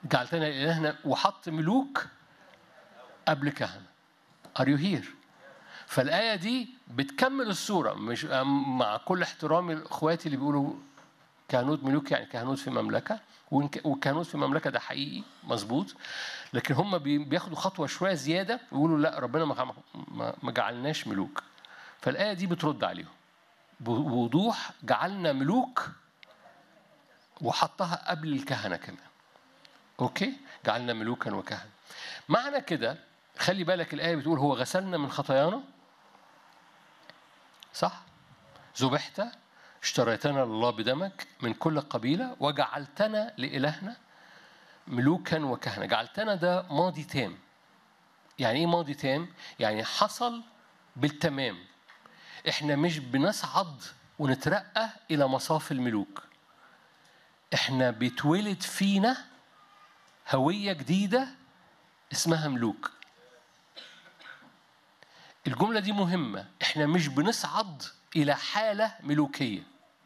جعلتنا إلهنا وحط ملوك قبل كهنة Are you here؟ فالآية دي بتكمل الصورة مش مع كل احترامي لإخواتي اللي بيقولوا كهنوت ملوك يعني كهنوت في مملكة والكهنوت في مملكة ده حقيقي مظبوط لكن هم بياخدوا خطوة شوية زيادة ويقولوا لا ربنا ما ما جعلناش ملوك فالآية دي بترد عليهم بوضوح جعلنا ملوك وحطها قبل الكهنة كمان أوكي جعلنا ملوكا وكهنة معنى كده خلي بالك الآية بتقول هو غسلنا من خطايانا صح ذبحت اشتريتنا لله بدمك من كل قبيلة وجعلتنا لإلهنا ملوكا وكهنة جعلتنا ده ماضي تام يعني ايه ماضي تام يعني حصل بالتمام احنا مش بنصعد ونترقى الى مصاف الملوك احنا بيتولد فينا هوية جديدة اسمها ملوك الجملة دي مهمة احنا مش بنصعد إلى حالة ملوكية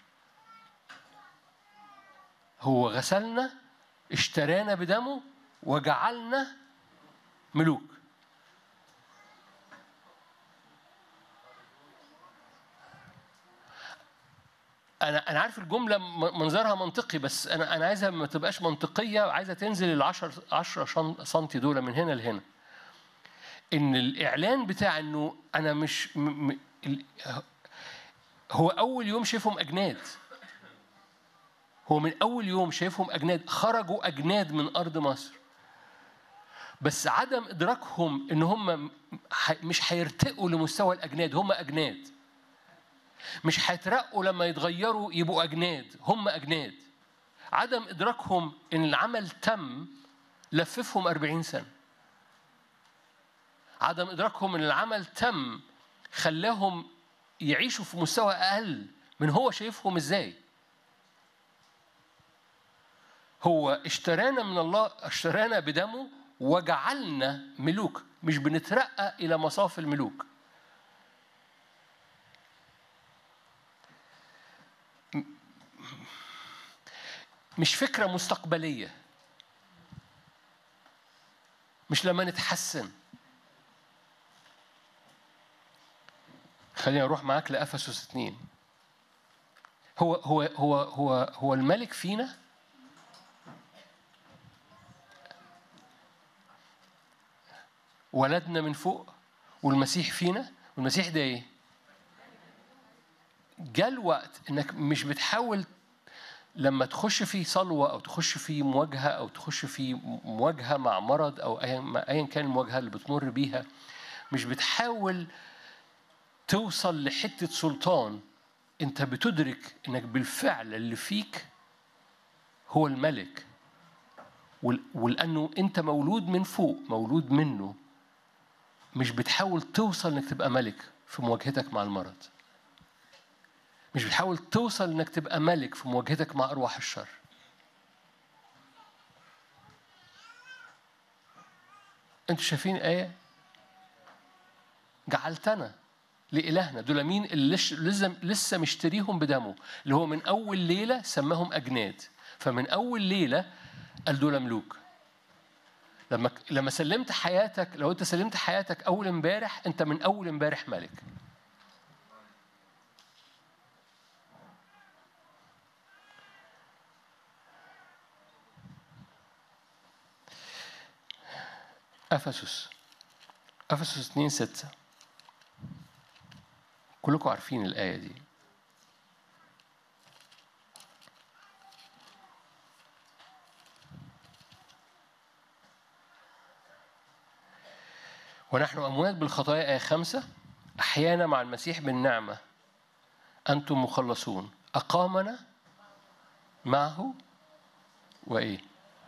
هو غسلنا اشترانا بدمه وجعلنا ملوك انا انا عارف الجمله منظرها منطقي بس انا انا عايزها ما تبقاش منطقيه عايزه تنزل ال 10 10 سم دول من هنا لهنا ان الاعلان بتاع انه انا مش م م هو اول يوم شايفهم اجناد هو من اول يوم شايفهم اجناد خرجوا اجناد من ارض مصر بس عدم ادراكهم ان هم مش هيرتقوا لمستوى الاجناد هم اجناد مش هيترقوا لما يتغيروا يبقوا اجناد هم اجناد عدم ادراكهم ان العمل تم لففهم أربعين سنه عدم ادراكهم ان العمل تم خلاهم يعيشوا في مستوى اقل من هو شايفهم ازاي هو اشترانا من الله اشترانا بدمه وجعلنا ملوك مش بنترقى الى مصاف الملوك مش فكره مستقبليه مش لما نتحسن خلينا اروح معاك لافسس اثنين هو هو هو هو هو الملك فينا ولدنا من فوق والمسيح فينا والمسيح ده ايه؟ جاء الوقت انك مش بتحاول لما تخش في صلوه او تخش في مواجهه او تخش في مواجهه مع مرض او ايا كان المواجهه اللي بتمر بيها مش بتحاول توصل لحته سلطان انت بتدرك انك بالفعل اللي فيك هو الملك ولانه انت مولود من فوق مولود منه مش بتحاول توصل انك تبقى ملك في مواجهتك مع المرض مش بتحاول توصل انك تبقى ملك في مواجهتك مع ارواح الشر انتوا شايفين ايه جعلتنا لإلهنا دول مين اللي لسه لسه مشتريهم بدمه اللي هو من أول ليلة سماهم أجناد فمن أول ليلة قال دول ملوك لما لما سلمت حياتك لو أنت سلمت حياتك أول امبارح أنت من أول امبارح ملك أفسس أفسس 2 6 كلكم عارفين الآية دي ونحن أموات بالخطايا آية خمسة أحيانا مع المسيح بالنعمة أنتم مخلصون أقامنا معه وإيه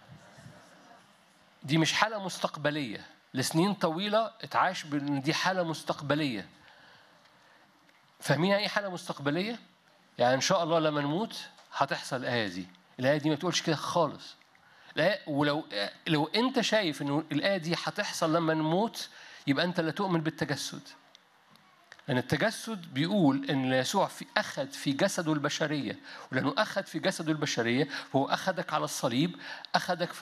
دي مش حالة مستقبلية لسنين طويلة اتعاش بأن دي حالة مستقبلية فاهمين يعني ايه حاله مستقبليه؟ يعني ان شاء الله لما نموت هتحصل الايه دي، الايه دي ما تقولش كده خالص. الآية ولو لو انت شايف انه الايه دي هتحصل لما نموت يبقى انت لا تؤمن بالتجسد. لأن التجسد بيقول إن يسوع في أخذ في جسده البشرية ولأنه أخذ في جسده البشرية فهو أخذك على الصليب أخذك في